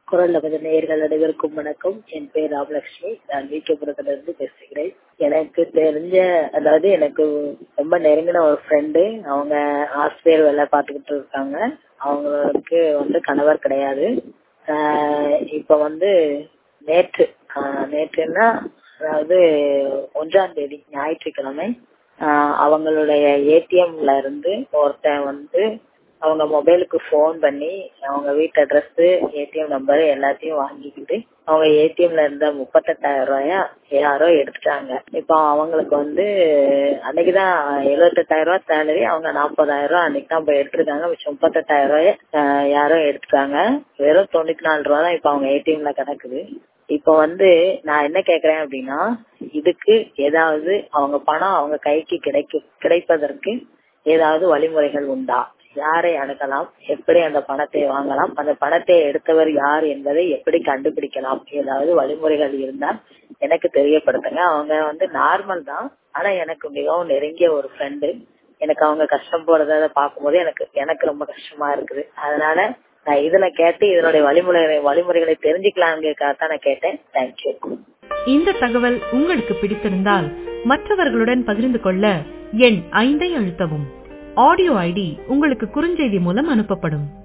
குரல் நமது நேயர்கள் அனைவருக்கும் வணக்கம் என் பேர் ராமலட்சுமி நான் வீக்கபுரத்துல இருந்து பேசுகிறேன் எனக்கு தெரிஞ்ச அதாவது எனக்கு ரொம்ப நெருங்கின ஒரு ஃப்ரெண்டு அவங்க ஆசிரியர் வேலை பார்த்துக்கிட்டு இருக்காங்க அவங்களுக்கு வந்து கணவர் கிடையாது ஆஹ் இப்ப வந்து நேற்று ஆஹ் நேற்றுன்னா அதாவது ஒன்றாம் தேதி ஞாயிற்றுக்கிழமை ஆஹ் அவங்களுடைய ஏடிஎம்ல இருந்து ஒருத்தன் வந்து அவங்க மொபைலுக்கு ஃபோன் பண்ணி அவங்க வீட்டு அட்ரஸ் ஏடிஎம் நம்பர் எல்லாத்தையும் வாங்கிக்கிட்டு அவங்க ஏடிஎம்ல இருந்த முப்பத்தெட்டாயிரம் ரூபாய யாரோ எடுத்துட்டாங்க இப்போ அவங்களுக்கு வந்து அன்னைக்குதான் எழுபத்தெட்டாயிரம் ரூபாய் சேலரி அவங்க நாற்பதாயிரம் ரூபாய் அன்னைக்கு தான் போய் எடுத்திருக்காங்க மிச்சம் முப்பத்தெட்டாயிரம் ரூபாய யாரோ எடுத்துட்டாங்க வெறும் தொண்ணூத்தி நாலு ரூபா தான் இப்போ அவங்க ஏடிஎம்ல கிடக்குது இப்போ வந்து நான் என்ன கேக்குறேன் அப்படின்னா இதுக்கு ஏதாவது அவங்க பணம் அவங்க கைக்கு கிடைக்கும் கிடைப்பதற்கு ஏதாவது வழிமுறைகள் உண்டா யாரை அணுகலாம் எப்படி அந்த பணத்தை வாங்கலாம் அந்த பணத்தை எடுத்தவர் யார் என்பதை எப்படி கண்டுபிடிக்கலாம் ஏதாவது வழிமுறைகள் இருந்தால் எனக்கு தெரியப்படுத்துங்க அவங்க வந்து நார்மல் தான் ஆனா எனக்கு மிகவும் நெருங்கிய ஒரு ஃப்ரெண்டு எனக்கு அவங்க கஷ்டம் போறத பார்க்கும்போது எனக்கு எனக்கு ரொம்ப கஷ்டமா இருக்குது அதனால நான் இதுல கேட்டு இதனுடைய வழிமுறை வழிமுறைகளை தெரிஞ்சுக்கலாம்னு நான் கேட்டேன் தேங்க்யூ இந்த தகவல் உங்களுக்கு பிடித்திருந்தால் மற்றவர்களுடன் பகிர்ந்து கொள்ள எண் ஐந்தை அழுத்தவும் ஆடியோ ஐடி உங்களுக்கு குறுஞ்செய்தி மூலம் அனுப்பப்படும்